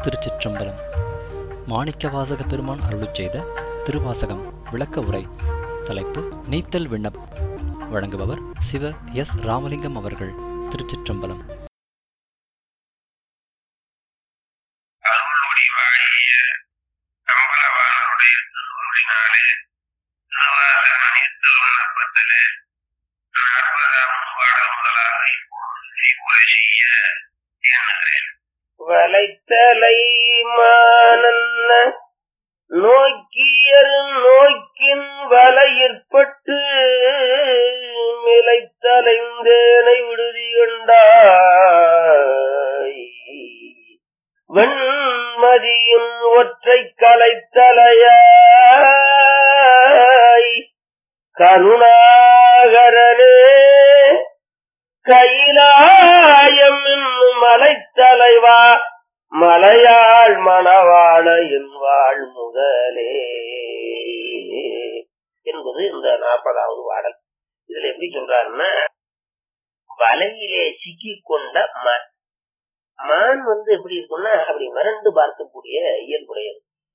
திருச்சிற்றம்பலம் மாணிக்கவாசக பெருமான் அருளிச் செய்த திருவாசகம் விளக்க உரை தலைப்பு நீத்தல் விண்ணப் வழங்குபவர் சிவ எஸ் ராமலிங்கம் அவர்கள் திருச்சிற்றம்பலம் அருள்மொழி வாழிய கம்பளவானருடைய திருமொழினாலே திருவாசக நீத்தல் விண்ணப்பத்திலே நாற்பதாம் பாடல் முதலாக இப்பொழுது உரை செய்ய எண்ணுகிறேன் வலைத்தலை மானன்ன நோக்கியர் நோக்கின் வலையிற்பட்டு மிளைத்தலைந்தேனை விடுதி கண்டாய் வெண்மதியின் ஒற்றை கலைத்தலையாய் கருணாகரனே கைலாயம் என்னும் மலைத்தலைவா மலையாள் மணவாள என் வாழ் முதலே என்பது இந்த நாற்பதாவது பாடல் இதுல எப்படி சொல்றாருன்னா வலையிலே சிக்கிக் கொண்ட மான் மான் வந்து எப்படி இருக்கும்னா அப்படி மிரண்டு பார்க்கக்கூடிய இயல்புடையது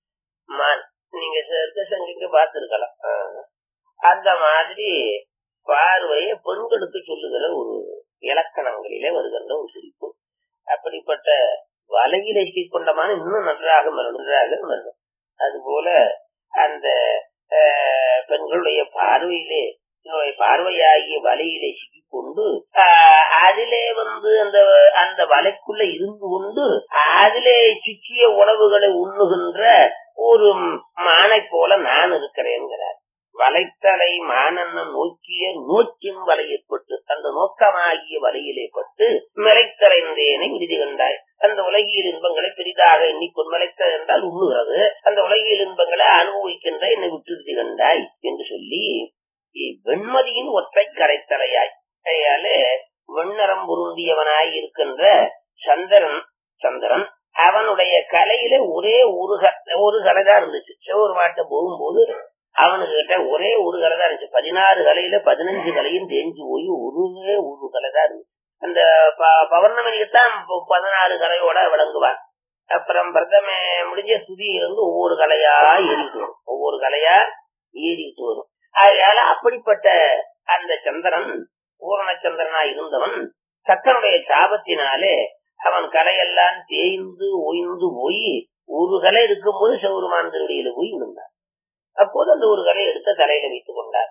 மான் நீங்க சங்க பார்த்திருக்கலாம் ஆஹ். அந்த மாதிரி பார்வையை பெண்களுக்கு சொல்லுகிற ஒரு இலக்கணங்களிலே வருகின்ற ஒரு சிரிப்பு அப்படிப்பட்ட வலையிலே கொண்டமான இன்னும் நன்றாக மரணம் நன்றாக மரணம் அதுபோல அந்த ஆஹ், பெண்களுடைய பார்வையிலே இவருடைய பார்வையாகிய வலையிலே சிக்கிக் கொண்டு ஆஹ், அதிலே வந்து அந்த அந்த வலைக்குள்ள இருந்து கொண்டு அதிலே சிக்கிய உணவுகளை உண்ணுகின்ற ஒரு மானை போல நான் இருக்கிறேன்கிறார் வலைத்தலை மானன்ன நோக்கிய நோக்கின் வலையற்பட்டு அந்த நோக்கமாகிய வலையிலே பட்டு மிளைத்தலைந்தேனை விடுதி கண்டாய் அந்த உலகியல் இன்பங்களை பெரிதாக எண்ணிக்கொண்டு மிளைத்த என்றால் உண்ணுகிறது அந்த உலகியல் இன்பங்களை அனுபவிக்கின்ற என்னை விட்டு கண்டாய் என்று சொல்லி வெண்மதியின் ஒற்றை கரைத்தலையாய் கையாலே வெண்ணரம் பொருந்தியவனாய் இருக்கின்ற சந்திரன் சந்திரன் அவனுடைய கலையில ஒரே ஒரு க- ஒரு கலை தான் இருந்துச்சு சிவபெருமாட்ட போகும்போது அவனுக்கு கிட்ட ஒரே ஒரு கலை தான் இருந்துச்சு பதினாறு கலையில பதினஞ்சு கலையும் தேஞ்சு போய் ஒருவே ஒரு கலை தான் இருந்துச்சு அந்த ப- பௌர்ணமிக்குத்தான் ப- பதினாறு கலையோட விளங்குவான் அப்புறம் பிரதம முடிஞ்ச சுதியிலிருந்து ஒவ்வொரு கலையா ஏறிட்டு வரும் ஒவ்வொரு கலையா ஏறிட்டு வரும் அதனால அப்படிப்பட்ட அந்த சந்திரன் பூரண சந்திரனா இருந்தவன் சக்கனுடைய சாபத்தினாலே அவன் கலையெல்லாம் தேய்ந்து ஓய்ந்து போய் ஒரு கலை இருக்கும்போது சிவருமான் திருவடியில போய் விழுந்தார் அப்போது அந்த ஒரு கலையை எடுத்து தலையில வைத்துக் கொண்டார்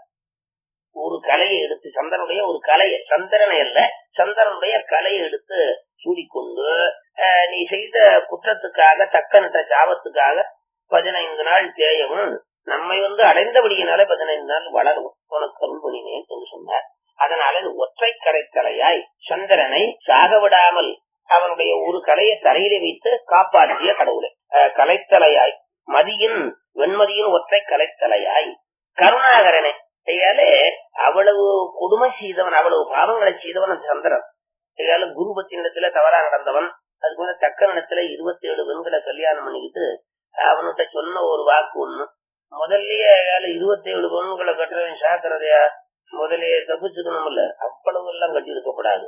ஒரு கலையை எடுத்து சந்திரனுடைய ஒரு கலையை சந்திரனை அல்ல சந்திரனுடைய கலையை எடுத்து சூடிக்கொண்டு அஹ், நீ செய்த குற்றத்துக்காக தக்கனிட்ட சாபத்துக்காக பதினைந்து நாள் தேயவும் நம்மை வந்து அடைந்தபடியினால பதினைந்து நாள் வளரும் உனக்கு அருள் பண்ணினேன் என்று சொன்னார் அதனால இது ஒற்றை கரைத்தலையாய் சந்திரனை சாக விடாமல் அவனுடைய ஒரு கலையை தலையிலே வைத்து காப்பாற்றிய கடவுளை அஹ், கலைத்தலையாய் மதியின் வெண்மதியின் ஒற்றை கலைத்தலையாய் கருணாகரனே கையாலே அவ்வளவு கொடுமை செய்தவன் அவ்வளவு பாவங்களை செய்தவன் அந்த சந்திரன் கையால குருபத்தினிடத்துல தவறா நடந்தவன் அதுக்கு வந்து தக்க இடத்துல இருபத்தி ஏழு பெண்களை கல்யாணம் பண்ணிக்கிட்டு அவன்கிட்ட சொன்ன ஒரு வாக்கு ஒண்ணு முதல்லயே கையால இருபத்தி ஏழு பெண்களை கட்டுறவன் சாக்குறதையா முதல்லயே தப்பிச்சுக்கணும்ல அவ்வளவு எல்லாம் கட்டி இருக்கப்படாது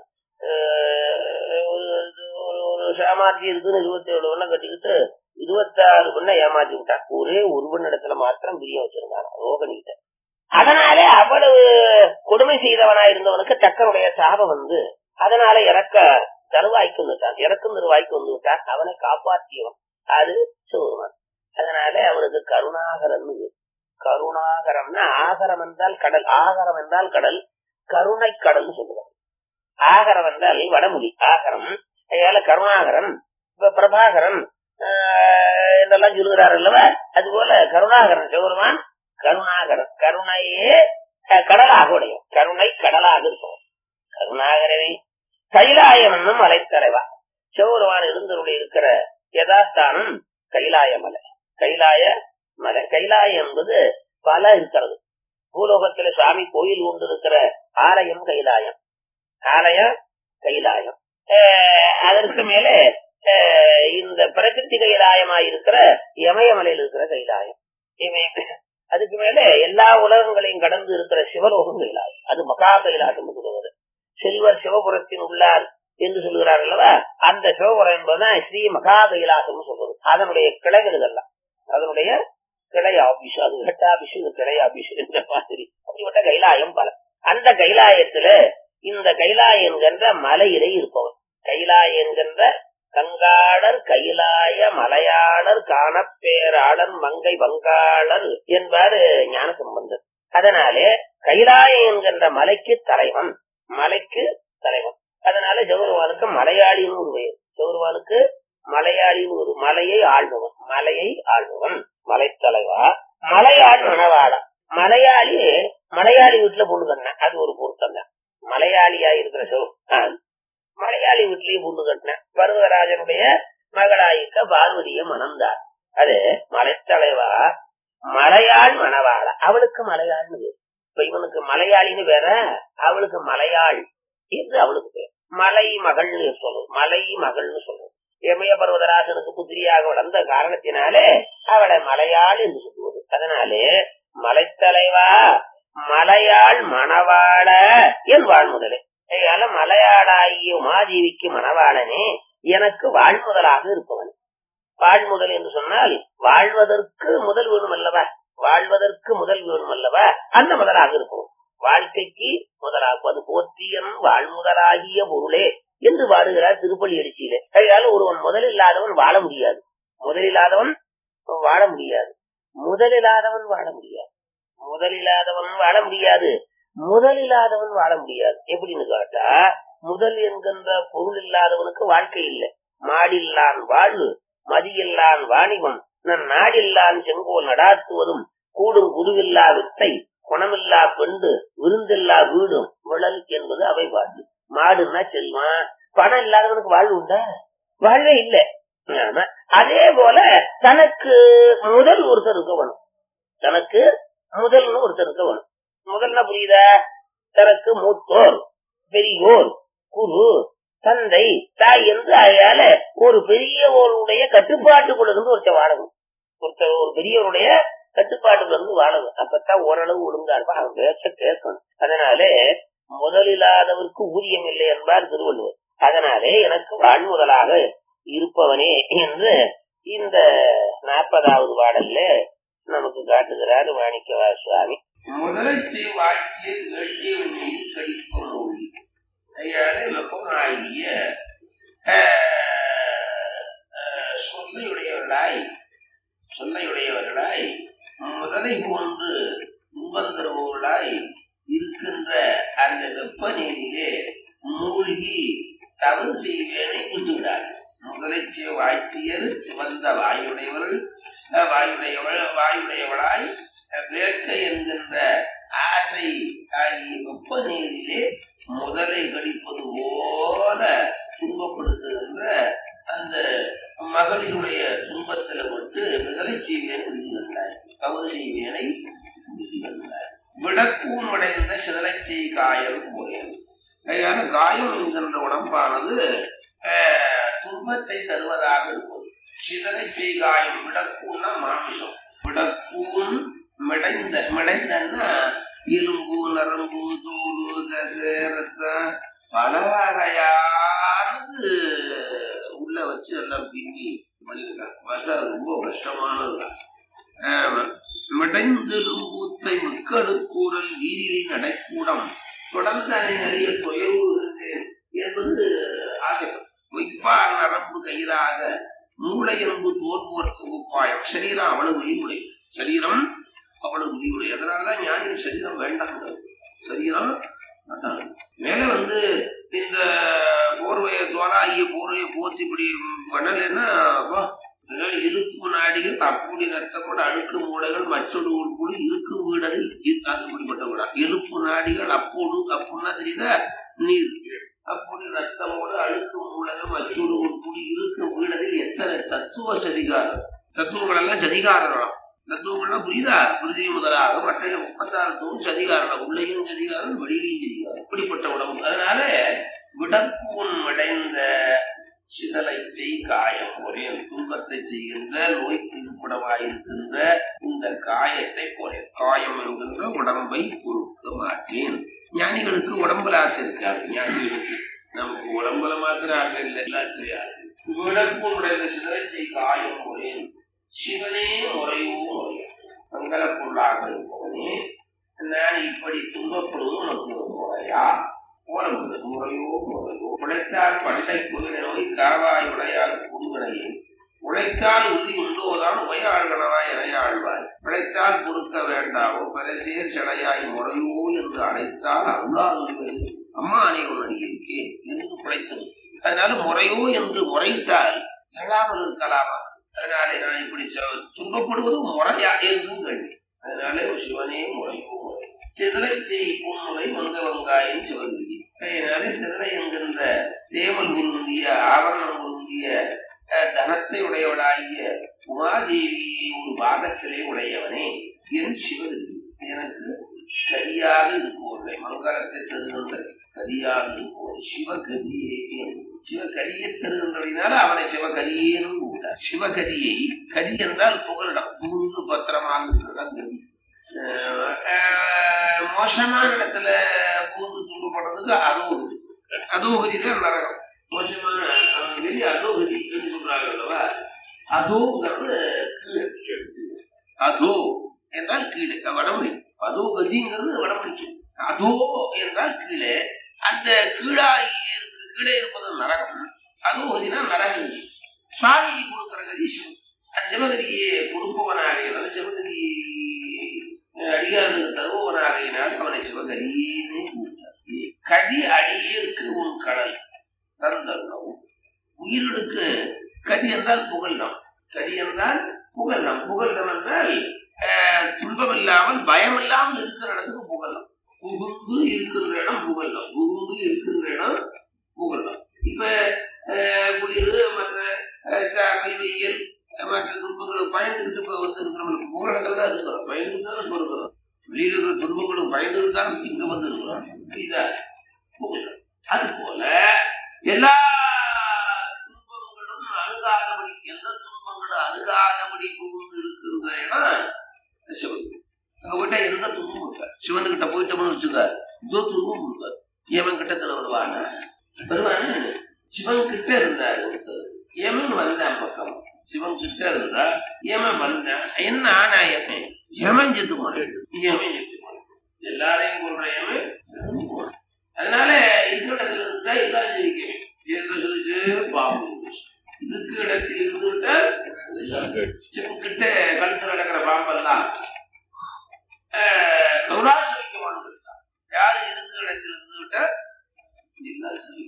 ஒரு ஒரு- ஒரு சாமார்த்தி இருக்குன்னு இருபத்தி ஏழு பெண்ணை கட்டிக்கிட்டு இருபத்தாறு பெண்ணை ஏமாத்தி விட்டான் ஒரே ஒரு பெண்ணிடத்துல மாத்திரம் பிரியம் வச்சிருந்தாங்க ரோகணிகிட்ட அதனாலே அவ்வளவு கொடுமை செய்தவனா இருந்தவனுக்கு தக்கனுடைய சாபம் வந்து அதனால இறக்க தருவாய்க்கு வந்துட்டான் இறக்கும் தருவாய்க்கு வந்து விட்டான் அவனை காப்பாற்றியவன் அது சிவருமான் அதனால அவனுக்கு கருணாகரன் கருணாகரம்னா ஆகரம் என்றால் கடல் ஆகரம் என்றால் கடல் கருணை கடல் சொல்லுவாங்க ஆகரம் என்றால் வடமொழி ஆகரம் அதனால கருணாகரன் இப்ப பிரபாகரன் ஆஹ், என்றெல்லாம் சொல்லுகிறார் அல்லவா அதுபோல கருணாகரன் சிவருமான் கருணாகரன் கருணையே அஹ், கடலாக உடையும் கருணை கடலாக இருக்கும் கருணாகரனை கைலாயம் என்னும் மலைத்தலைவா சிவபெருமான் இருந்தருடைய இருக்கிற யதாஸ்தானம் கைலாய மலை கைலாய மலை கைலாயம் என்பது பல இருக்கிறது பூலோகத்துல சுவாமி கோயில் கொண்டு இருக்கிற ஆலயம் கைலாயம் ஆலயம் கைலாயம் அஹ், அதற்கு மேலே அஹ், இந்த பிரகிருதி கைலாயமாய் இருக்கிற இமயமலையில் இருக்கிற கைலாயம் இமய அதுக்கு மேல எல்லா உலகங்களையும் கடந்து இருக்கிற சிவலோகம் கைலாயம் அது மகா கைலாசம் சொல்லுவது செல்வர் சிவபுரத்தின் உள்ளார் என்று சொல்லுகிறார் அல்லவா அந்த சிவபுரம் என்பதுதான் ஸ்ரீ மகா கைலாசம் சொல்றது அதனுடைய கிளைகள் இதெல்லாம் அதனுடைய கிளை ஆபீஸ் அது ஹெட் ஆபீஸ் இது கிளை ஆபீஸ் என்ற மாதிரி அப்படிப்பட்ட கைலாயம் பல அந்த கைலாயத்துல இந்த கைலாய என்கின்ற மலையிலே இருப்பவன் கைலாய என்கின்ற கங்காளர் கைலாய மலையாளர் காணப்பேராளர் மங்கை வங்காளர் என்பாரு ஞான சம்பந்தர் அதனாலே கைலாயம் என்கின்ற மலைக்கு தலைவன் மலைக்கு தலைவன் அதனால ஜெகருவானுக்கு மலையாளின்னு ஒரு பெயர் ஜெகருவானுக்கு மலையாளின்னு ஒரு மலையை ஆள்பவன் மலையை ஆள்பவன் மலைத்தலைவா மலையாள் மணவாளா மலையாளி மலையாளி வீட்டுல பொண்ணு கட்டினேன் அது ஒரு பொருத்தம் தான் மலையாளியா இருக்கிற சிவ மலையாளி வீட்லயே பொண்ணு கட்டினேன் பருவராஜனுடைய மகளாயிக்க பார்வதிய மணந்தார் அது மலைத்தலைவா மலையாள் மணவாளா அவளுக்கு மலையாள்னு பேர் இப்ப இவனுக்கு மலையாளின்னு வேற அவளுக்கு மலையாள் என்று அவளுக்கு பேர் மலை மகள்னு சொல்லுவோம் மலை மகள்னு சொல்லுவோம் இமய பர்வதராஜனுக்கு புத்திரியாக வளர்ந்த காரணத்தினாலே அவளை மலையாள் என்று சொல்லுவது அதனாலே மலைத்தலைவா மலையாள் மணவாள என் வாழ்முதலே அதனால மலையாளாகிய உமாதேவிக்கு மணவாளனே எனக்கு வாழ்முதலாக இருப்பவன் வாழ்முதல் என்று சொன்னால் வாழ்வதற்கு முதல் வேணும் அல்லவா வாழ்வதற்கு முதல் வேணும் அல்லவா அந்த முதலாக இருப்பவன் வாழ்க்கைக்கு முதலாகுவது போற்றியன் வாழ்முதலாகிய பொருளே என்று பாடுகிறார் திருப்பள்ளி எழுச்சியிலே அதனால ஒருவன் முதல் இல்லாதவன் வாழ முடியாது முதலில்லாதவன் வாழ முடியாது முதலில்லாதவன் வாழ முடியாது முதலில்லாதவன் வாழ முடியாது முதலில்லாதவன் வாழ முடியாது எப்படின்னு கேட்டா முதல் என்கின்ற பொருள் இல்லாதவனுக்கு வாழ்க்கை இல்லை மாடில்லான் வாழ்வு மதியில்லான் வாணிபம் நன் நாடில்லான் செங்கோல் நடாத்துவதும் கூடும் குருவில்லா வித்தை குணமில்லா பெண்டு விருந்தில்லா வீடும் விழல் என்பது அவை பாட்டு மாடுன்னா செல்வான் பணம் இல்லாதவனுக்கு வாழ்வு உண்டா வாழ்வே இல்லை ஆமா. அதே போல தனக்கு முதல் ஒருத்தர் இருக்க வேணும் தனக்கு முதல்னு ஒருத்தர் இருக்க வேணும் முதல்னா புரியுதா தனக்கு மூத்தோர் பெரியோர் குரு தந்தை தாய் என்று அதால ஒரு பெரியவருடைய கட்டுப்பாட்டுக்குள்ள இருந்து ஒருத்தர் வாழணும் ஒருத்தர் ஒரு பெரியவருடைய கட்டுப்பாட்டுக்குள்ள இருந்து வாழணும் அப்பதான் ஓரளவு ஒழுங்கா இருப்பான் அவன் பேச்ச கேட்கணும் அதனாலே முதலில்லாதவருக்கு ஊதியம் இல்லை என்பார் திருவள்ளுவர் அதனாலே எனக்கு வாழ்முதலாக இருப்பவனே என்று இந்த நாற்பதாவது பாடல்ல நமக்கு காட்டுகிறார் மாணிக்கவா சுவாமி முதலச்சி வாக்கிய வேட்டியவனில் கடிப்ப மொழி ஐயாறு வெப்பமாகிய சொல்லையுடையவர்களாய் சொல்லையுடையவர்களாய் முதலை போன்று துன்பம் தருபவர்களாய் இருக்கின்ற அந்த வெப்ப நீரிலே மூழ்கி தவறு செய்வேனை விட்டுவிடார்கள் முதலைச்சிய வாய்ச்சியர் சிவந்த வாயுடையவர்கள் அஹ், வாயுடையவள் வாயுடையவளாய் வேட்கை என்கின்ற ஆசை ஆகிய வெப்ப நீரிலே முதலை கடிப்பது போல துன்பப்படுத்துகின்ற அந்த மகளிருடைய துன்பத்தில விட்டு விதலை செய்வேன் விடுகின்றார் தவறு செய்வேனை விடுகின்றார் விடக்கூன் அடைந்த சிதலைச்சை காயம் போயது அதனால காயம் என்கின்ற உடம்பானது அஹ், துன்பத்தை தருவதாக இருப்பது சிதலைச்சை காயம் விடக்கூன்னா மாமிசம் விடக்கூன் மிடைந்த மிடைந்தன்னா எலும்பு நரம்பு தோல் தசை ரத்தம் பல வகையானது உள்ள வச்சு எல்லாம் பின்னி பண்ணிருக்காங்க பார்த்தா அது ரொம்ப கஷ்டமானதுதான் ஆமா. மிடைந்தெலும்பூத்தை மிக்கடுக்கூறல் வீரிலை நடைக்கூடம் தொடர்ந்தனை நிறைய தொயவுகின்றேன் என்பது ஆசைப்படும் பொய்ப்பார் நரம்பு கயிறாக மூளை எலும்பு தோல்வோர் தொகுப்பாயம் சரீரம் அவ்வளவு விழிமுறை சரீரம் அவ்வளவு விழிமுறை அதனாலதான் ஞானியின் சரீரம் வேண்டாம் சரீரம் வேண்டாம். மேல வந்து இந்த போர்வையை தோலாகிய போர்வையை போத்தி இப்படி பண்ணலைன்னா அப்பா, அதனால இருப்பு நாடிகள் அப்படி நஷ்டப்பட அழுக்கு மூளைகள் மற்றொரு உட்புடி இருக்கும் வீடதில் இ- அது இப்படிப்பட்ட வீடா இருப்பு நாடிகள் அப்போடு அப்புடின்னா தெரியுதா நீர் அப்படி ரத்தமோடு அழுக்கு மூளைகள் மற்றொரு உட்புடி இருக்கும் வீடதில் எத்தனை தத்துவ சதிகாரம் தத்துவங்கள் எல்லாம் சதிகாரங்களாம் தத்துவங்கள்லாம் புரியுதா புரிதி முதலாக மற்ற முப்பத்தாறு தூண் சதிகாரம் உள்ளேயும் சதிகாரம் வெளியிலையும் சதிகாரம் இப்படிப்பட்ட உடம்பு அதனால விடக்கூன் அடைந்த சிதலை செய் காயம் ஒரே துன்பத்தை செய்கின்ற நோய்க்கு இருப்பிடமாயிருக்கின்ற இந்த காயத்தை போல காயம் என்கின்ற உடம்பை பொறுக்க மாட்டேன் ஞானிகளுக்கு உடம்புல ஆசை இருக்காது ஞானிகளுக்கு நமக்கு உடம்புல மாத்திரம் ஆசை இல்லை எல்லாத்துலயும் ஆசை விளக்குடைய சிதறச்சை காயம் முறையும் சிவனே முறையோ முறையோ மங்களப்பொருளாக இருப்பவனே நான் இப்படி துன்பப்படுவது உனக்கு ஒரு முறையா ஓரம்பது முறையோ முறையோ உழைத்தால் பண்டை குழுவின நோய் காவாய் உடையால் குழுவினையும் உழைத்தால் உறுதி உண்டோதான் உமையாழ்கணவாய் இணையாழ்வாய் பிழைத்தால் பொறுக்க வேண்டாமோ பரசேர் சிலையாய் முறையோ என்று அழைத்தால் அருளாது அம்மா அனைவன் அடியிருக்கே என்று பிழைத்தது அதனால முறையோ என்று முறையிட்டால் எழாமல் இருக்கலாமா அதனாலே நான் இப்படி சொ- துன்பப்படுவது முறையா என்று கேள்வி அதனாலே சிவனே முறையோ முறை திதலை செய் பொன்முறை மங்க வெங்காயம் சிவகிரி அதனாலே திதலை என்கின்ற தேவல் உருந்திய ஆவரணம் உருந்திய அஹ், தனத்தை உடையவளாகிய உமாதேவியை ஒரு பாகத்திலே உடையவனே என் சிவகிரி எனக்கு சரியாக இருப்பவர்களே மங்களத்தை தருகின்ற கரியாக இருப்பவன் சிவகதியே என்று. சிவகரியை தருகின்றபடினால அவனை சிவகரியேன்னு கூப்பிட்டார் சிவகரியை கரி என்றால் புகலிடம் புகுந்து பத்திரமாக இருக்கிற கதி அஹ் அஹ் மோசமான இடத்துல புகுந்து துன்பப்படுறதுக்கு அதோகதி அதோகதி தான் நரகம் மோசமான அஹ், வெளிய அதோகதி என்று சொல்றாங்க அல்லவா அதோங்கிறது கீழே அதோ என்றால் கீழே வடமொழி அதோ கதிங்கிறது வடமொழி அதோ என்றால் கீழே அந்த கீழாகி இருக்கு கீழே இருப்பது நரகம் அதோ கதினா நரகம் சுவாமி கொடுக்கிற கதி சிவன் அந்த சிவகதியை கொடுப்பவனாகினால சிவகதி அடியாருக்கு தருபவனாகினால் அவனை சிவகதின்னு கூப்பிட்டார். கதி அடியிற்கு உன் கடல் தந்தருணம் உயிர்களுக்கு கதி என்றால் புகழ்னம் கதி என்றால் புகழ்னம் புகழ்னம் என்றால் ஆஹ், துன்பம் இல்லாமல் பயம் இல்லாமல் இருக்கிற இடத்துக்கு புகழம் புகுந்து இருக்கின்ற இடம் புகழம் புகுந்து இருக்கின்ற இடம் புகழம் இப்ப ஆஹ், குளிர் மற்ற ஆஹ், ச- கல்வியியல் ஆஹ், மற்ற துன்பங்களுக்கு பயந்துகிட்டு இப்ப வந்து இருக்கிறவங்களுக்கு புகழங்கள் தான் இருக்கிறோம் பயந்துட்டு தான் இப்ப இருக்கிறோம் வெளியில இருக்கிற துன்பங்களுக்கு பயந்துட்டு தான் இங்க வந்து இருக்கிறோம் இதா புகழம் அது போல எல்லா துன்பங்களும் அணுகாதபடி எந்த துன்பங்களும் அணுகாதபடி புகுந்து இருக்கின்ற இடம் சிவன் அங்க போயிட்டா எந்த துன்பமும் இருக்காது சிவனுக்கிட்ட போயிட்டோம்னு வச்சுக்க இதோ துன்பம் இருக்காது ஏமன் கிட்டத்துல வருவானா வருவானு சிவன் கிட்ட இருந்தாரு ஒருத்தர் ஏமன் வந்தான் பக்கம் சிவன் கிட்ட இருந்தா ஏமன் வந்தான் என்ன ஆனா ஏமன் ஏமன் செத்துமான் ஏமன் செத்துமான் எல்லாரையும் கொள்ற ஏமன் சிவனும் கொல்றான். அதனால இருக்கிற இடத்துல இருந்தா எல்லாம் ஜெயிக்கணும் என்ன சொல்லிச்சு பாம்பு இதுக்கு இடத்தில் இருந்து விட்டால் எல்லாம் சிவன் கிட்ட கழுத்து நடக்கிற பாம்பெல்லாம் நௌராசிரிக்க மாட்டேன் யாரு இருக்கிற இடத்தில் இருந்து விட்டா எல்லாம் சரி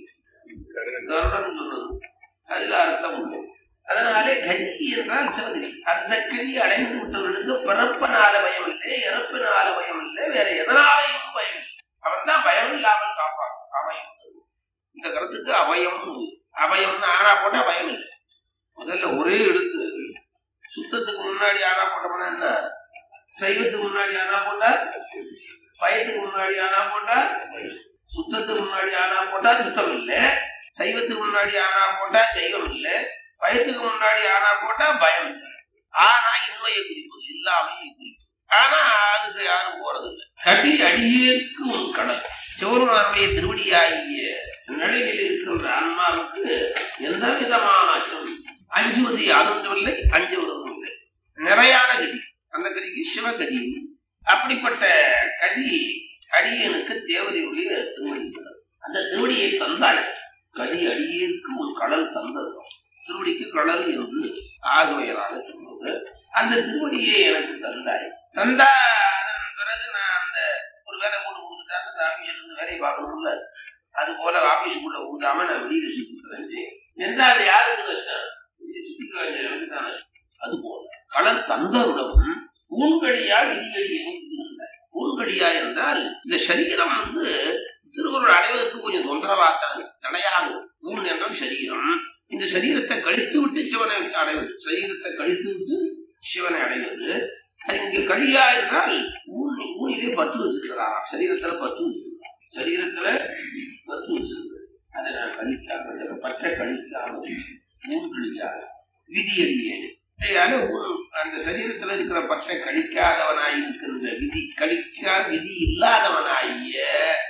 கருடன் சொன்னது அதுல அர்த்தம் உண்டு அதனாலே கதி என்றால் சிவகதி அந்த கதி அடைந்து விட்டவர்களுக்கு பிறப்பனால பயம் இல்லை இறப்பினால பயம் இல்லை வேற எதனாலையும் பயம் இல்லை அவன் தான் பயம் இல்லாமல் காப்பான் அபயம் இந்த கருத்துக்கு அபயம் உண்டு. அபயம்னு ஆனா போட்டா பயம் இல்லை முதல்ல ஒரே எடுத்து சுத்தத்துக்கு முன்னாடி ஆனா போட்டோம்னா என்ன சைவத்துக்கு முன்னாடி ஆனா போட்டா பயத்துக்கு முன்னாடி ஆனா போட்டா சுத்தத்துக்கு முன்னாடி ஆனா போட்டா சுத்தம் இல்ல சைவத்துக்கு முன்னாடி ஆனா போட்டா சைவம் இல்ல பயத்துக்கு முன்னாடி ஆனா போட்டா பயம் இல்ல ஆனா இன்மையை குறிப்பது இல்லாமையை குறிப்பது ஆனா அதுக்கு யாரும் போறது இல்லை கடி அடியேற்கு ஒரு கடல் சிவருமானுடைய திருவடியாகிய நிலையில் இருக்கின்ற ஆன்மாவுக்கு எந்த விதமான அச்சம் அஞ்சுவது யாதொன்றும் இல்லை அஞ்சுவதும் இல்லை நிறையான கதி அந்த கதிக்கு சிவகதி அப்படிப்பட்ட கதி அடியனுக்கு தேவதையுடைய திருவடி அந்த திருவடியை தந்தாள் கதி அடியேற்கு ஒரு கடல் தந்தது திருவடிக்கு கடல் என்று ஆகுவையராக சொன்னது அந்த திருவடியை எனக்கு தந்தாய் தந்தா அதன் பிறகு நான் அந்த ஒரு வேலை போட்டு கொடுத்துட்டாங்க அந்த ஆபீஸ்ல இருந்து வேலையை பார்க்கணும்ல அது போல ஆபீஸுக்குள்ள ஊதாம நான் வெளியில சுத்திட்டு வந்தேன் எந்த அது யாருக்கு கஷ்டம் வெளியே சுத்திக்க வேண்டிய எனக்கு தானே அது போல கடல் தந்தருடவும் ஊன்கடியா விதியடியும் ஊன்கடியா என்றால் இந்த சரீரம் வந்து திருவருள் அடைவதற்கு கொஞ்சம் தொந்தரவாத்தான் தடையாகும் ஊன் என்றால் சரீரம் இந்த சரீரத்தை கழித்து விட்டு சிவனை அடைவது சரீரத்தை கழித்து விட்டு சிவனை அடைவது அது இங்க கழியா என்றால் ஊன் ஊனிலே பற்று வச்சிருக்கிறாராம் சரீரத்துல பற்று வச்சிருக்கிறார் சரீரத்துல பற்று வச்சிருக்கிறார் அதை நான் கழிக்காமல் பற்ற கழிக்காமல் ஊன் கழிக்காத விதியடியேன் அதனால ஊன் அந்த சரீரத்துல இருக்கிற பற்றை கழிக்காதவனாய் இருக்கின்ற விதி கழிக்கா விதி இல்லாதவனாகிய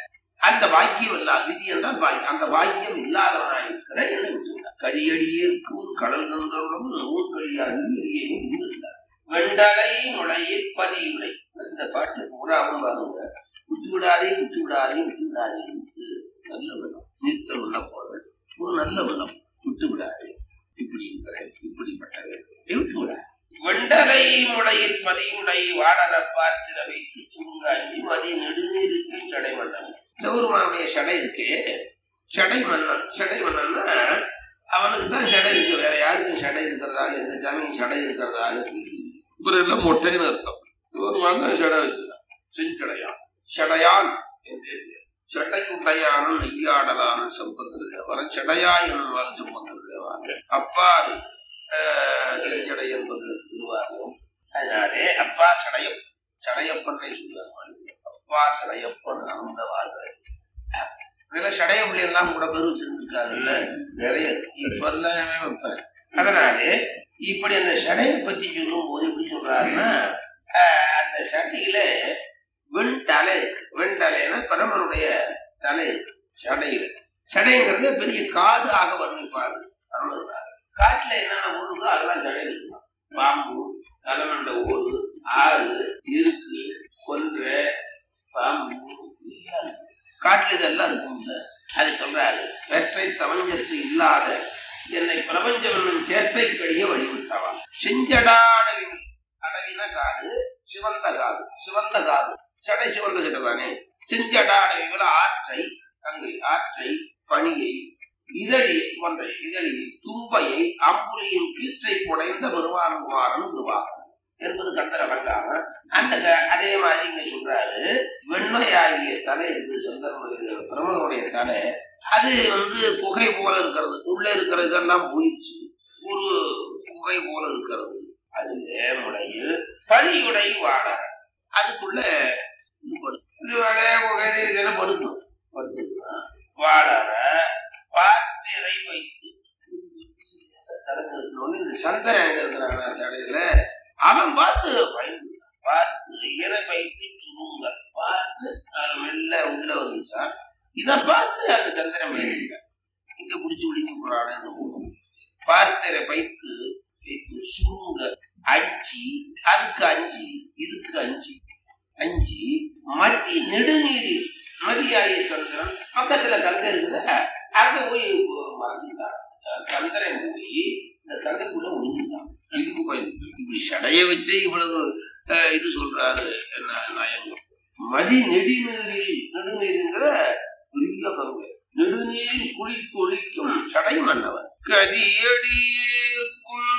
அந்த பாக்கியம் இல்லாத விதி என்றால் பாக்கியம் அந்த பாக்கியம் இல்லாதவனாய் இருக்கிற என்னை விட்டுவிட்டார் கரியடியேற்கும் கடல் நந்தருடன் நூற்கடியாரியும் வெண்டலை நுழைய பதியுடை இந்த பாட்டு பூராவும் பாருங்க விட்டு விடாதே விட்டு விடாதே விட்டு விடாதே விட்டு நல்ல வெள்ளம் நீர்த்தல் உள்ள போறது ஒரு நல்ல வெள்ளம் விட்டு விடாதே இப்படி இருக்கிறேன் இப்படிப்பட்டவன் விட்டு விடாது வெண்டலை முளையில் பதியுடை வாடல பாத்திர வைத்து சுருங்காஞ்சி மதி நெடுநீருக்கு சடை மன்னன் கௌரவனுடைய சடை இருக்கே சடை மன்னன் சடை மன்னன்னா அவனுக்கு தான் சடை இருக்கு வேற யாருக்கும் சடை இருக்கிறதாக எந்த சாமியும் சடை இருக்கிறதாக இவர் எல்லாம் மொட்டைன்னு அர்த்தம் கௌரவன் தான் சடை வச்சுதான் செஞ்சடையான் சடையான் என்று சடை உடையானும் நெய்யாடலான சம்பந்தது வர சடையா என்னும் சம்பந்தது அப்பால் செஞ்சடை என்பது திருவாசகம் அதனாலே அப்பா சடையப் சடையப்பனை சொல்லுவாங்க அப்பா சடையப்பன் அந்த வாழ்க்கை இதுல சடைய பிள்ளை எல்லாம் கூட பேர் வச்சிருந்திருக்காருல்ல நிறைய இப்ப எல்லாமே வைப்பார் அதனாலே இப்படி அந்த சடையை பத்தி சொல்லும் போது எப்படி சொல்றாருன்னா ஆஹ், அந்த சடையில வெண் தலை இருக்கு வெண் தலைன்னா பரமனுடைய தலை இருக்கு சடையில சடைங்கிறது பெரிய காடு ஆக வர்ணிப்பாரு அருள்கிறார் காட்டுல என்னென்ன பொருளுக்கோ அதெல்லாம் சடை இருக்குமா பாம்பு தலைமண்ட ஓடு ஆறு இருக்கு கொன்று பாம்பு எல்லாம் இருக்கு. காட்டுல இதெல்லாம் இருக்கும்ல அது சொல்றாரு வேற்றை தவஞ்சத்து இல்லாத என்னை பிரபஞ்சவனும் சேற்றை கழிய வழிவிட்டவா செஞ்சடாடவி அடவின காடு சிவந்த காடு சிவந்த காடு சடை சிவந்த சடை தானே செஞ்சடாடவிகள் ஆற்றை கங்கை ஆற்றை பணியை இதழி கொன்றை இதழி தும்பையை அம்புலியின் கீற்றை புடைந்த பெருமானுமாரன் திருவாகன் என்பது கந்தர் அலங்காரம் அந்த க- அதே மாதிரி இங்க சொல்றாரு வெண்மையாகிய தலை இருக்கு சந்திரனுடைய பிரமனுடைய தலை அது வந்து புகை போல இருக்கிறது உள்ள இருக்கிறதெல்லாம் போயிடுச்சு ஒரு புகை போல இருக்கிறது அதுல முடையில் பதியுடை வாட அதுக்குள்ள இது படு- இது வடை புகை இதெல்லாம் படுக்கும் படுத்துக்குன்னா வாடற பாத்திரை வைத்து தலைக்கு இருக்கணும்னு இந்த சந்திரன் எங்க இருக்கிறான் தடையில அவன் பார்த்து பயந்து பார்த்து இறை வைத்து சுருங்க பார்த்து அது மெல்ல உள்ள வந்துச்சான் இத பார்த்து அந்த சந்திரன் பயந்துங்க இங்க பிடிச்சு பிடிக்க போறான்னு பார்த்திரை வைத்து வைத்து சுருங்க அஞ்சு அதுக்கு அஞ்சு இதுக்கு அஞ்சு அஞ்சு மதி நெடுநீரில் மதியாகிய சந்திரன் பக்கத்துல கங்கை இருக்குது அங்க போய் மறந்துட்டான் சந்திரன் போய் இந்த கங்கைக்குள்ள ஒழுங்குதான் இதுக்கு பயந்து இப்படி சடைய வச்சு இவ்வளவு அஹ், இது சொல்றாரு என்ன நாயகம் மதி நெடுநீரில் நெடுநீருங்கிற பெரிய கங்கை நெடுநீர் குளி தொழிக்கும் சடை மன்னவன் கதியடியேற்குண்களந்தருளம்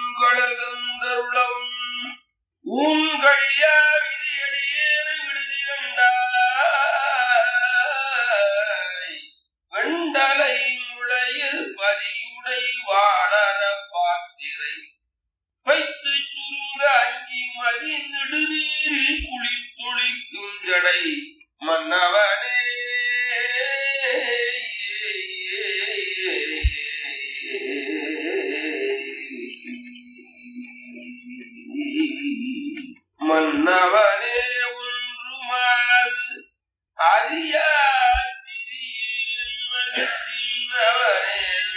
ஊங்கழியா விதியடியேனை விடுதி கண்டாய் வெண்டலை முளையில் பதியுடை வாழற பாத்திரை வைத்து சுருங்க அங்கி மதி நெடுநீரில் குளித்தொழிக்கும் ஜடை மன்னவனே மன்னவனே ஒன்றுமாறு அறியாய் திரியின் மகிழ்ச்சியினவனே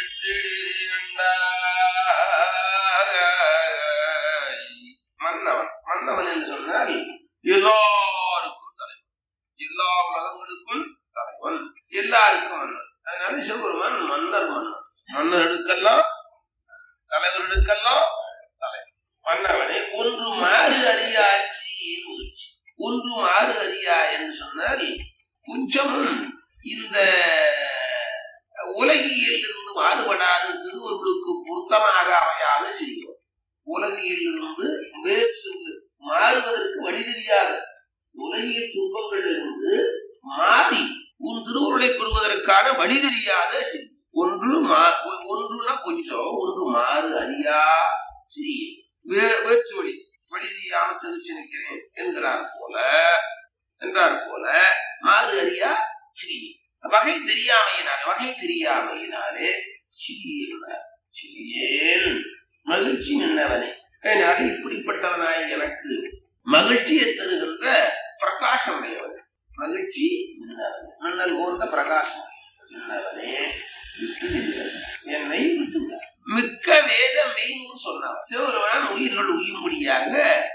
விட்டிடுகின்றாய். மன்னவன் மன்னவன் என்று சொன்னால் எல்லாருக்கும் தலைவன் எல்லா உலகங்களுக்கும் தலைவன் எல்லாருக்கும் மன்னன் அதனால சிவபெருமான் மன்னர் மன்னன் மன்னர்களுக்கெல்லாம் தலைவர்களுக்கெல்லாம் தலைவன் மன்னவனே ஒன்று மாறு அறியாட்சி ஒன்று மாறு அறியா என்று சொன்னால் கொஞ்சமும் இந்த உலகியலிருந்து மாறுபடாத திருவருளுக்கு பொருத்தமாக அமையாத செய்யும் உலகியலிருந்து வேற்று மாறுவதற்கு வழி தெரியாத உலகிய துன்பங்களிலிருந்து மாறி உன் திருவுருளை பெறுவதற்கான வழி தெரியாத செய்யும் ஒன்று மா- ஒன்றுனா கொஞ்சம் ஒன்று மாறு அறியா செய்யும் வே- வேற்று வழி வழி தெரியாம தெரிச்சு நிற்கிறேன் என்கிறார் போல என்றார் போல மாறு அறியா சிறிய வகை தெரியாமையினாலே வகை தெரியாமையினாலே சிறியேன் சிறியேன் மகிழ்ச்சி நின்றவனே அதனால இப்படிப்பட்டவனாய் எனக்கு மகிழ்ச்சியை தருகின்ற பிரகாசம் உடையவன் மகிழ்ச்சி மின்னவனே. மின்னல் போன்ற பிரகாசம் மின்னவனே விட்டு நின்றவனே. என்னை விட்டு விடாதே. மிக்க வேத மெய்நூல் சொன்னவன் சிவபெருமான் உயிர்கள் உயிர்முடியாக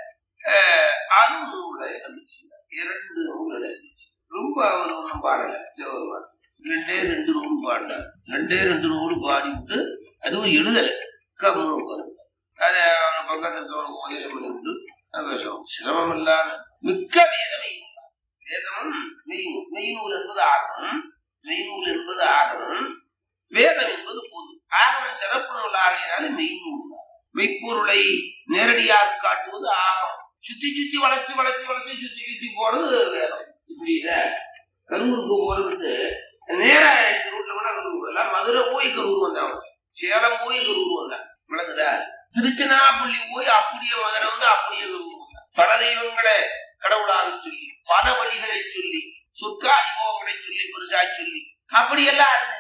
அஹ், அருநூலை அளிச்சார் இரண்டு நூல்களை ரொம்ப அவர் ஒன்றும் பாடல சிவபெருமான் ரெண்டே ரெண்டு நூல் பாடினார் ரெண்டே ரெண்டு நூல் பாடிவிட்டு அதுவும் எழுதல கம்முன்னு உட்கார்ந்து. அதை அவன் பக்கத்துல ஒரு உபதேசம் பண்ணிவிட்டு பேசுவோம் சிரமம் இல்லாம மிக்க வேத மெய்நூல் வேதமும் மெய்நூல் மெய்நூல் என்பது ஆகமம் மெய்நூல் என்பது ஆகமம் வேதம் என்பது பொது ஆகமம் சிறப்பு நூலாகினால மெய்நூல் மெய்ப்பொருளை நேரடியாக காட்டுவது ஆகமம் சுத்தி சுத்தி வளைச்சு வளைச்சு வளைச்சு சுத்தி சுத்தி போறது வேதம் புரியுத கரூருக்கு போறதுக்கு நேரா இந்த ரூட்ல கூட கரூர் வரல மதுரை போய் கரூர் வந்தாங்க சேலம் போய் கரூர் வந்தாங்க விளக்குதா திருச்சினாப்பள்ளி போய் அப்படியே மதுரை வந்து அப்படியே கரூர் வந்தாங்க பல தெய்வங்களை கடவுளாக சொல்லி பல வழிகளை சொல்லி சொற்காதி போகங்களை சொல்லி பெருசா சொல்லி அப்படியெல்லாம் அதுல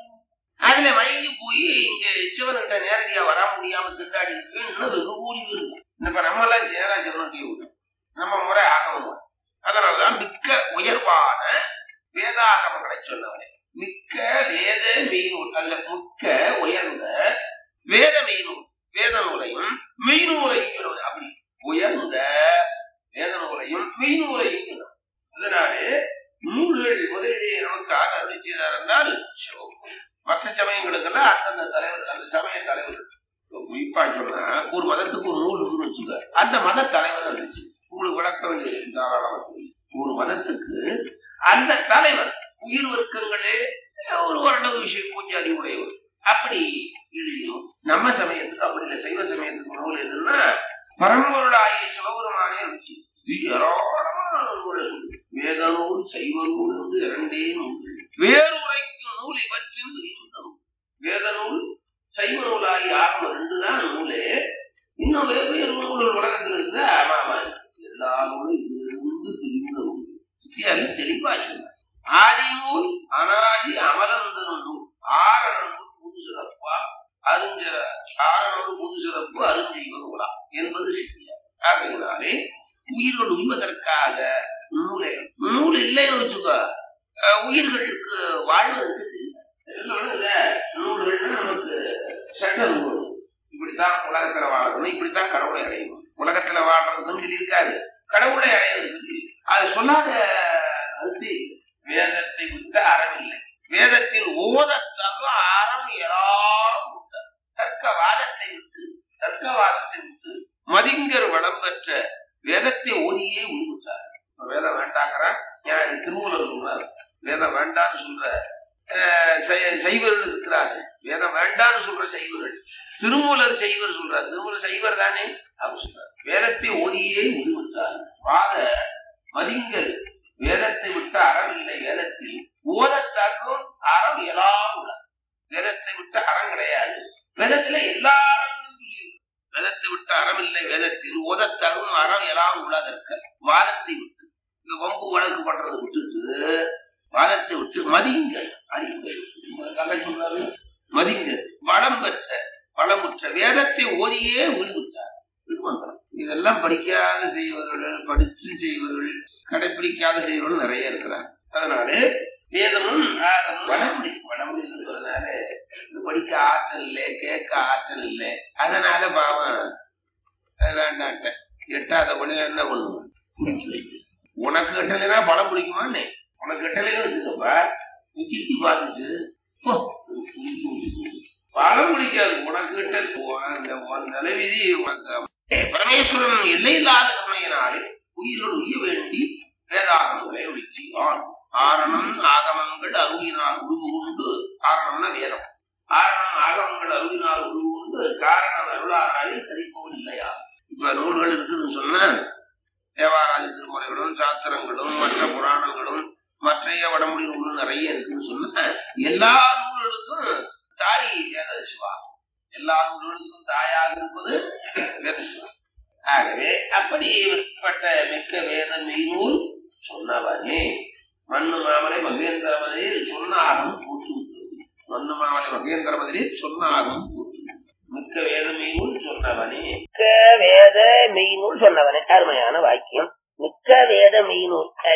அதுல மயங்கி போய் இங்க சிவன்கிட்ட நேரடியா வர முடியாம திண்டாடி இருக்கு இன்னும் வெகு கூடி இருக்கு இப்ப நம்ம எல்லாம் நேரா சிவனுடைய ஊரு. நம்ம முறை ஆகமம் முறை. அதனாலதான் மிக்க உயர்வான வேதாகமங்களை சொன்னவனே மிக்க வேத மெய்நூல் அதுல மிக்க உயர்ந்த வேத மெய்நூல் வேத நூலையும் மெய்நூலையும் சொன்னவனே. அப்படி உயர்ந்த வேத நூலையும் மெய்நூலையும் சொன்னவன். அதனாலே நூல்கள் முதலிலே நமக்கு ஆக அருள் செய்தார் என்றால் சிவம். மற்ற சமயங்களுக்கெல்லாம் அந்தந்த தலைவர் அந்த சமய தலைவர் குறிப்பா சொன்னா ஒரு மதத்துக்கு ஒரு நூல் இருக்குன்னு வச்சுக்க அந்த மத தலைவர் இருந்துச்சு உங்களுக்கு விளக்க வேண்டியது தாராளமா தெரியும். ஒரு மதத்துக்கு அந்த தலைவர் உயிர் வர்க்கங்களே ஒரு ஓரளவு விஷயம் கொஞ்சம் அறிவுடையவர் அப்படி எழுதியும் நம்ம சமயத்துக்கு அப்படி இல்லை சைவ சமயத்துக்கு நூல் எதுன்னா பரம்பொருளாகிய சிவபெருமானே இருந்துச்சு இது ஏராளமான நூல்கள் இருக்கு. வேத நூல் சைவ நூல் என்று இரண்டே நூல்கள் வேறுரைக்கும் நூல் இவற்றின் விரிந்த நூல் வேத நூல் சைவ நூலாகி ஆகம ரெண்டு தான் நூலே இன்னும் வெவ்வேறு நூல்கள் உலகத்தில் இருக்குதா ஆமா ஆமா எல்லா நூலும் இருந்து பிரிந்த நூல் சித்தியாரி தெளிவா சொன்னார் ஆதி நூல் அனாதி அமரந்தரும் நூல் ஆரண நூல் புது சிறப்பா அருஞ்சர ஆரண நூல் புது சிறப்பு அருஞ்செய்வ நூலா என்பது சித்தியார் ஆகையினாலே உயிர்கள் உய்வதற்காக நூலே நூல் இல்லைன்னு வச்சுக்கோ அஹ் உயிர்களுக்கு வாழ்வதற்கு தெரியல அதனால இந்த நூல்கள்னா நமக்கு சட்ட நூல் இப்படித்தான் உலகத்துல வாழணும் இப்படித்தான் கடவுளை அடையணும் உலகத்துல வாழ்றதுன்னு சொல்லியிருக்காரு கடவுளை அடையிறதுக்கு அது சொல்லாத கருத்து வேதத்தை விட்டு அறமில்லை வேதத்தில் ஓதத்தக அறம் ஏராளம் உண்டு தர்க்கவாதத்தை விட்டு தர்க்கவாதத்தை விட்டு மதிங்கர் வளம் பெற்ற வேதத்தை ஓதியே உருவிட்டார் வேதம் வேண்டாங்கிறான் ஞா- திருமூலர் சொல்றார் வேதம் வேண்டாம்னு சொல்ற அஹ், சை- சைவர்கள் இருக்கிறார்கள் வேதம் வேண்டாம்னு சொல்ற சைவர்கள் திருமூலர் சைவர் சொல்றார் திருமூலர் சைவர் தானே அவர் சொல்றார் வேதத்தை ஓதியே முடிவிட்டார் வாத மதிங்கர் வேதத்தை விட்டு அறம் இல்லை வேதத்தில் ஓதத்தாக்கும் அறம் எல்லாம் உள்ளது வேதத்தை விட்டு அறம் கிடையாது வேதத்துல எல்லா அறங்களும் சொல்லியிருக்கு. வேதத்தை விட்டு அறம் இல்லை வேதத்தில் ஓதத்தகும் அறம் எல்லாம் உள்ளதற்கு வாதத்தை விட்டு இந்த வம்பு வழக்கு பண்றதை விட்டுட்டு வாதத்தை விட்டு மதிங்கள் அறிவுகள் நல்லா சொல்றாரு மதிங்கள் வளம் பெற்ற வளமுற்ற வேதத்தை ஓதியே விடுவிட்டார் திருமந்திரம் இதெல்லாம் படிக்காத செய்வர்கள் படிச்சு செய்வர்கள் கடைபிடிக்காத செய்வர்கள் நிறைய இருக்கிறாங்க அதனால வேதமும் ஆகமும் வடமொழி வடமொழி இருக்கிறதுனால இது படிக்க ஆற்றல் இல்லை கேட்க ஆற்றல் இல்லை அதனால பாவம் அது வேண்டான்ட்டேன் எட்டாத உடனே என்ன பண்ணுவேன் உனக்கு கட்டலைன்னா பழம் பிடிக்குமான்னு உனக்கு கட்டலைன்னு வச்சுக்கப்பா நீ திருப்பி பார்த்துச்சு போ, பழம் பிடிக்காது உனக்கு கிட்ட அந்த உன் தலைவிதி உனக்கு பரமேஸ்வரன் எல்லையில்லாத கருணையினாலே உயிர்கள் உய்ய வேண்டி வேதாகமங்களை ஒழிச்சியான் ஆரணம் ஆகமங்கள் அருளினால் உருவு உண்டு ஆரணம்னா வேதம் ஆரணம் ஆகமங்கள் அருளினால் உருவு உண்டு காரணம் அருளாராயில் கதிப்போல் இல்லையா இப்ப நூல்கள் இருக்குதுன்னு சொன்னா தேவாராஜ திருமுறைகளும் சாத்திரங்களும் மற்ற புராணங்களும் மற்றைய வடமொழி நூல்கள் நிறைய இருக்குன்னு சொன்னா எல்லா நூல்களுக்கும் தாய் வேத சிவா எல்லா நூல்களுக்கும் தாயாக இருப்பது வேத சிவா ஆகவே அப்படிப்பட்ட மிக்க வேத மெய்நூல் சொன்னவனே மண்ணு மாமலை மகேந்திர மதில் சொன்னாகும் பூத்து விட்டது. மண்ணு மாமலை மகேந்திர மதில் சொன்னாகும் பூத்து விட்டது. மிக்க வேத மெய்நூல் சொன்னவனே மிக்க வேத மெய்நூல் சொன்னவனே அருமையான வாக்கியம் மிக்க வேத மெய்நூல் ஆகையால் இந்த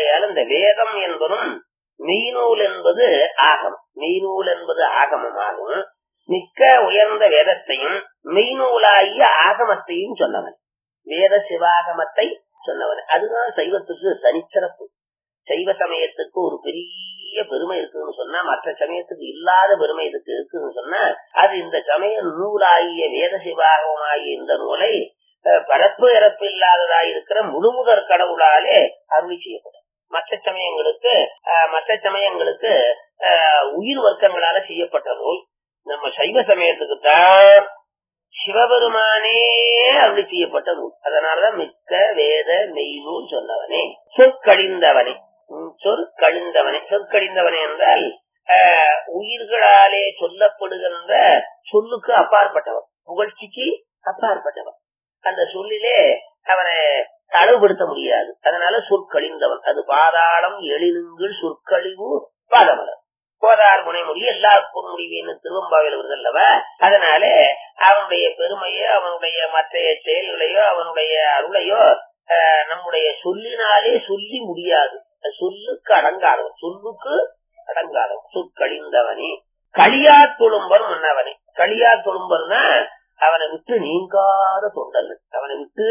வேதம் என்பதும் மெய்நூல் என்பது ஆகமம் மெய்நூல் என்பது ஆகமமாகும் மிக்க உயர்ந்த வேதத்தையும் மெய்நூலாகிய ஆகமத்தையும் சொன்னவன் வேத சிவாகமத்தை சொன்னவன் அதுதான் சைவத்துக்கு தனிச்சிறப்பு சைவ சமயத்துக்கு ஒரு பெரிய பெருமை இருக்குன்னு சொன்னா மற்ற சமயத்துக்கு இல்லாத பெருமை இதுக்கு இருக்குன்னு சொன்னா அது இந்த சமய நூலாகிய வேத சிவாகமாகிய இந்த நூலை அஹ், பரப்பு இறப்பு இல்லாததாய் இருக்கிற முழுமுதற் கடவுளாலே அருளி செய்யப்படும் மற்ற சமயங்களுக்கு அஹ், மற்ற சமயங்களுக்கு அஹ், உயிர் வர்க்கங்களால செய்யப்பட்ட நூல் நம்ம சைவ சமயத்துக்கு தான் சிவபெருமானே அருளி செய்யப்பட்ட நூல் அதனாலதான் மிக்க வேத மெய்நூல் சொன்னவனே சொற்கழிந்தவனே உம், சொற்கழிந்தவனே சொற்கழிந்தவனே என்றால் ஆஹ், உயிர்களாலே சொல்லப்படுகின்ற சொல்லுக்கு அப்பாற்பட்டவன் புகழ்ச்சிக்கு அப்பாற்பட்டவன் அந்த சொல்லிலே அவனை அளவுபடுத்த முடியாது அதனால சொற்கழிந்தவன் அது பாதாளம் எழிலுங்கள் சொற்கழிவு பாதமலர் போதார் முனைமொழி எல்லாருக்கும் முடிவேன்னு திருவம்பாவில் வருது அல்லவா அதனால அவனுடைய பெருமையோ அவனுடைய மற்ற செயல்களையோ அவனுடைய அருளையோ ஆஹ், நம்முடைய சொல்லினாலே சொல்லி முடியாது அது சொல்லுக்கு அடங்காதவன் சொல்லுக்கு அடங்காதவன் சொற்கழிந்தவனே களியா தொழும்பர் முன்னவனே களியா தொழும்பர்னா அவனை விட்டு நீங்காத தொண்டர்கள் அவனை விட்டு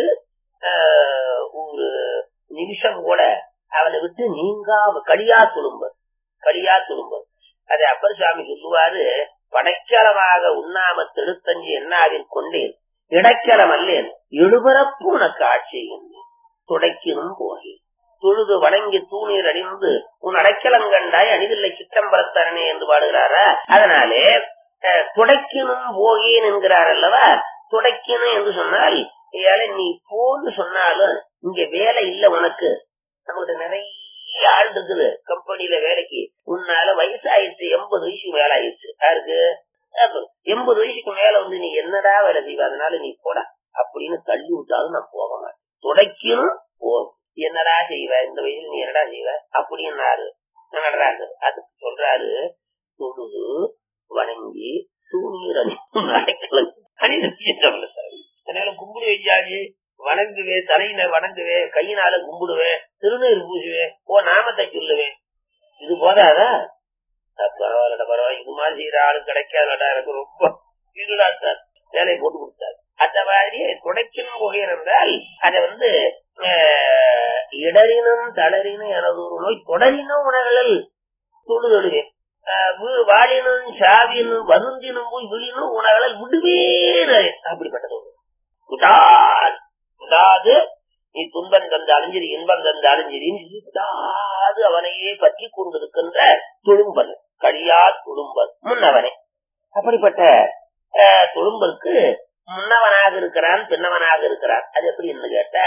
ஆஹ், ஒரு நிமிஷம் கூட அவனை விட்டு நீங்காம களியா துளும்பர் களியா துளும்பர் அதை அப்பர் சுவாமி சொல்லுவாரு படைக்கலமாக உண்ணாம தெழுத்தஞ்சு என்னாவில் கொண்டேன் இடைக்கலம் அல்லேன் எழுபரப்பு உனக்கு ஆட்சி என்றேன் துடைக்கினும் போகி தொழுது வணங்கி தூணீர் அணிந்து உன் அடைக்கலங்கண்டாய் அணிதில்லை சிற்றம்பரத்தரணே என்று பாடுகிறாரா அதனாலே அஹ், துடைக்கினும் போகேன் என்கிறார் அல்லவா துடைக்கணும் என்று சொன்னால் ஏழை நீ போன்னு சொன்னாலும் இங்க வேலை இல்ல உனக்கு நமக்கு நிறைய ஆள் இருக்குது கம்பெனில வேலைக்கு உன்னால வயசாயிருச்சு எண்பது வயசுக்கு மேல ஆயிடுச்சு யாருக்கு அப்ப எண்பது வயசுக்கு மேல வந்து நீ என்னடா வேலை செய்வ அதனால நீ போடா அப்படின்னு தள்ளி விட்டாலும் நான் போக மாட்டேன் துடைக்கணும் போ என்னடா செய்வ இந்த வயசுல நீ என்னடா செய்வ அப்படின்னாரு நடராஜு அதுக்கு சொல்றாரு தொழுது வணங்கி தூணீர் அணி அடைக்கலம் அணிந்து அதனால கும்பிடு வைஜாஜி வணங்குவே தலையில வணங்குவே கையினால கும்பிடுவேன் திருநீர் பூசுவேன் ஓ நாமத்தை சொல்லுவேன் இது போதாதா அஹ் பரவாயில்லடா பரவாயில்ல இது மாதிரி செய்யற ஆளு கிடைக்காதடா எனக்கு ரொம்ப இதுடா சார் வேலையை போட்டு கொடுத்தாரு அந்த மாதிரி துடைக்கணும் புகையர் என்றால் அதை வந்து அஹ், இடரினும் தளரினும் எனது ஒரு நோய் தொடரினும் உணர்களில் தொழுதொழுவேன் வாழினும் சாவினும் வருந்தினும் போய் விழினும் உணர்களை விடுவேன் அப்படிப்பட்டது ஒண்ணு. விடாது விடாது நீ துன்பம் தந்தாலும் சரி இன்பம் தந்தாலும் சரி நீ விடாது அவனையே பற்றி கொண்டிருக்கின்ற துளும்பன் கழியா துளும்பன் முன்னவனே அப்படிப்பட்ட அஹ், துளும்பருக்கு முன்னவனாக இருக்கிறான் பின்னவனாக இருக்கிறான் அது எப்படின்னு கேட்டா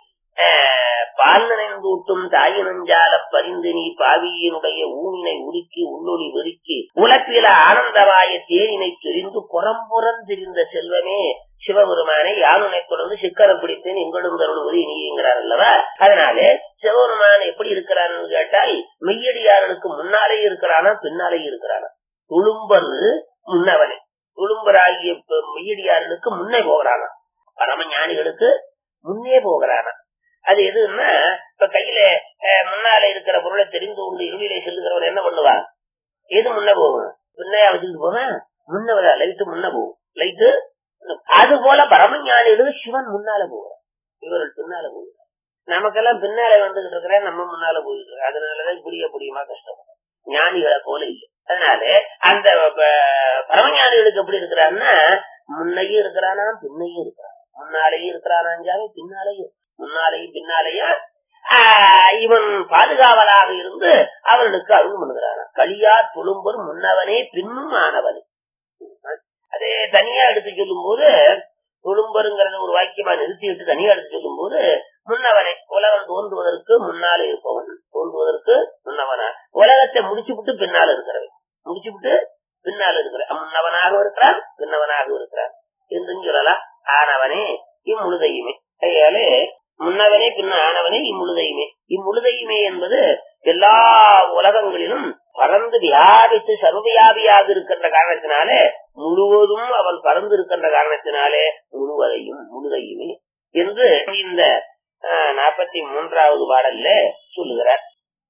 அஹ், பால் நினைந்தூட்டும் தாயினஞ்சால பரிந்து நீ பாவியினுடைய ஊனினை உருக்கி உள்ளொளி வெறுக்கி உலப்பில ஆனந்தவாய தேனினை தெரிந்து புறம்புறம் தெரிந்த செல்வமே சிவபெருமானை யானுனை தொடர்ந்து சிக்கரம் பிடித்தேன் எங்களும் தருள்வது நீங்கிறார் அல்லவா அதனால சிவபெருமான் எப்படி இருக்கிறான்னு கேட்டால் மெய்யடியாரனுக்கு முன்னாலே இருக்கிறானா பின்னாலே இருக்கிறானா துளும்பர் முன்னவனே துளும்பராகிய ப- மெய்யடியாரனுக்கு முன்னே போகிறானா பரம ஞானிகளுக்கு முன்னே போகிறானா அது எதுன்னா இப்ப கையில அஹ், முன்னால இருக்கிற பொருளை தெரிந்து கொண்டு இருளிலே செல்லுகிறவன் என்ன பண்ணுவான் எது முன்ன போகும் பின்னையா வச்சுட்டு போவேன் முன்ன வர லைட்டு முன்ன போகும் லைட்டு அது போல பரமஞானிகளுக்கு சிவன் முன்னால போகிறார் இவர்கள் பின்னால போகிறார் நமக்கெல்லாம் பின்னால வந்துகிட்டு இருக்கிற நம்ம முன்னால போயிட்டு இருக்கோம் அதனாலதான் புரிய புரியுமா கஷ்டப்படும் ஞானிகளை போல இல்லை அதனால அந்த ப- பரமஞானிகளுக்கு எப்படி இருக்கிறான்னா முன்னையும் இருக்கிறானா பின்னையும் இருக்கிறான் முன்னாலேயும் இருக்கிறானாஞ்சாவே பின்னாலேயும் முன்னாலேயும் பின்னாலேயும் ஆஹ், இவன் பாதுகாவலாக இருந்து அவர்களுக்கு அருள் பண்ணுகிறானா களியா துளும்பர் முன்னவனே பின்னும் ஆனவனே அதே தனியா எடுத்து சொல்லும் போது துளும்பருங்கிறத ஒரு வாக்கியமா நிறுத்திட்டு தனியா எடுத்து சொல்லும் போது முன்னவனே உலகம் தோன்றுவதற்கு முன்னாலே இருப்பவன் தோன்றுவதற்கு முன்னவனா உலகத்தை முடிச்சு விட்டு பின்னால இருக்கிறவன் முடிச்சு விட்டு பின்னால் இருக்கிறான் முன்னவனாக இருக்கிறான் பின்னவனாக இருக்கிறான் என்றும் சொல்லலாம் ஆனவனே இம்முழுதையுமே கையாலே முன்னவனே பின்ன ஆனவனே இம்முழுதையுமே இம்முழுதையுமே என்பது எல்லா உலகங்களிலும் பறந்து வியாபித்து சர்வவியாபியாக இருக்கின்ற காரணத்தினாலே முழுவதும் அவன் பறந்து இருக்கின்ற காரணத்தினாலே முழுவதையும் முழுதையுமே என்று இந்த நாற்பத்தி மூன்றாவது பாடல்ல சொல்லுகிறார்